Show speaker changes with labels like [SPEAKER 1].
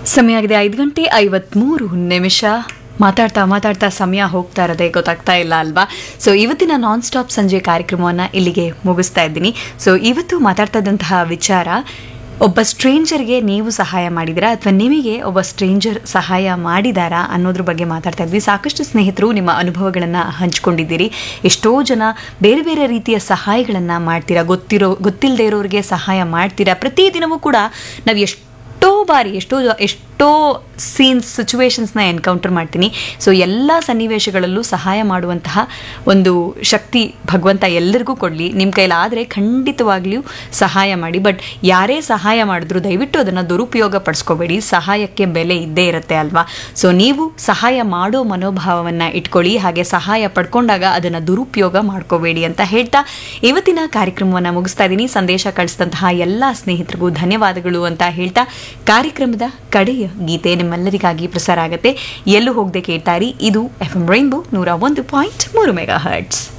[SPEAKER 1] ಸಮಯ ಆಗಿದೆ ಐದು ಗಂಟೆ ಐವತ್ಮೂರು ನಿಮಿಷ ಮಾತಾಡ್ತಾ ಮಾತಾಡ್ತಾ ಸಮಯ ಹೋಗ್ತಾ ಇರೋದೇ ಗೊತ್ತಾಗ್ತಾ ಇಲ್ಲ ಅಲ್ವಾ ಸೊ ಇವತ್ತಿನ ನಾನ್ ಸ್ಟಾಪ್ ಸಂಜೆ ಕಾರ್ಯಕ್ರಮವನ್ನು ಇಲ್ಲಿಗೆ ಮುಗಿಸ್ತಾ ಇದ್ದೀನಿ ಸೊ ಇವತ್ತು ಮಾತಾಡ್ತಾ ಇದ್ದಂತಹ ವಿಚಾರ ಒಬ್ಬ ಸ್ಟ್ರೇಂಜರ್ಗೆ ನೀವು ಸಹಾಯ ಮಾಡಿದ್ದೀರಾ ಅಥವಾ ನಿಮಗೆ ಒಬ್ಬ ಸ್ಟ್ರೇಂಜರ್ ಸಹಾಯ ಮಾಡಿದಾರಾ ಅನ್ನೋದ್ರ ಬಗ್ಗೆ ಮಾತಾಡ್ತಾ ಇದ್ವಿ ಸಾಕಷ್ಟು ಸ್ನೇಹಿತರು ನಿಮ್ಮ ಅನುಭವಗಳನ್ನು ಹಂಚ್ಕೊಂಡಿದ್ದೀರಿ ಎಷ್ಟೋ ಜನ ಬೇರೆ ಬೇರೆ ರೀತಿಯ ಸಹಾಯಗಳನ್ನು ಮಾಡ್ತೀರಾ ಗೊತ್ತಿರೋ ಗೊತ್ತಿಲ್ಲದೆ ಇರೋರಿಗೆ ಸಹಾಯ ಮಾಡ್ತೀರಾ ಪ್ರತಿದಿನವೂ ಕೂಡ ನಾವು ಎಷ್ಟೋ ಬಾರಿ ಎಷ್ಟೋ ಎಷ್ಟೋ ಸೀನ್ಸ್ ಸಿಚುವೇಶನ್ಸ್ನ ಎನ್ಕೌಂಟರ್ ಮಾಡ್ತೀನಿ ಸೊ ಎಲ್ಲ ಸನ್ನಿವೇಶಗಳಲ್ಲೂ ಸಹಾಯ ಮಾಡುವಂತಹ ಒಂದು ಶಕ್ತಿ ಭಗವಂತ ಎಲ್ಲರಿಗೂ ಕೊಡಲಿ ನಿಮ್ಮ ಕೈಲಾದರೆ ಖಂಡಿತವಾಗ್ಲಿಯೂ ಸಹಾಯ ಮಾಡಿ ಬಟ್ ಯಾರೇ ಸಹಾಯ ಮಾಡಿದ್ರು ದಯವಿಟ್ಟು ಅದನ್ನು ದುರುಪಯೋಗ ಪಡಿಸ್ಕೋಬೇಡಿ ಸಹಾಯಕ್ಕೆ ಬೆಲೆ ಇದ್ದೇ ಇರುತ್ತೆ ಅಲ್ವಾ ಸೊ ನೀವು ಸಹಾಯ ಮಾಡೋ ಮನೋಭಾವವನ್ನು ಇಟ್ಕೊಳ್ಳಿ ಹಾಗೆ ಸಹಾಯ ಪಡ್ಕೊಂಡಾಗ ಅದನ್ನು ದುರುಪಯೋಗ ಮಾಡ್ಕೋಬೇಡಿ ಅಂತ ಹೇಳ್ತಾ ಇವತ್ತಿನ ಕಾರ್ಯಕ್ರಮವನ್ನು ಮುಗಿಸ್ತಾ ಇದ್ದೀನಿ ಸಂದೇಶ ಕಳಿಸಿದಂತಹ ಎಲ್ಲ ಸ್ನೇಹಿತರಿಗೂ ಧನ್ಯವಾದಗಳು ಅಂತ ಹೇಳ್ತಾ ಕಾರ್ಯಕ್ರಮದ ಕಡೆಯ ಗೀತೆ ನಿಮ್ಮೆಲ್ಲರಿಗಾಗಿ ಪ್ರಸಾರ ಆಗುತ್ತೆ ಎಲ್ಲೂ ಹೋಗದೆ ಕೇಳ್ತಾರಿ ಇದು ಎಫ್ ಎಂ ರೈನ್ಬೋ ನೂರ ಒಂದು ಪಾಯಿಂಟ್ ಮೂರು ಮೆಗಾ ಹರ್ಟ್ಸ್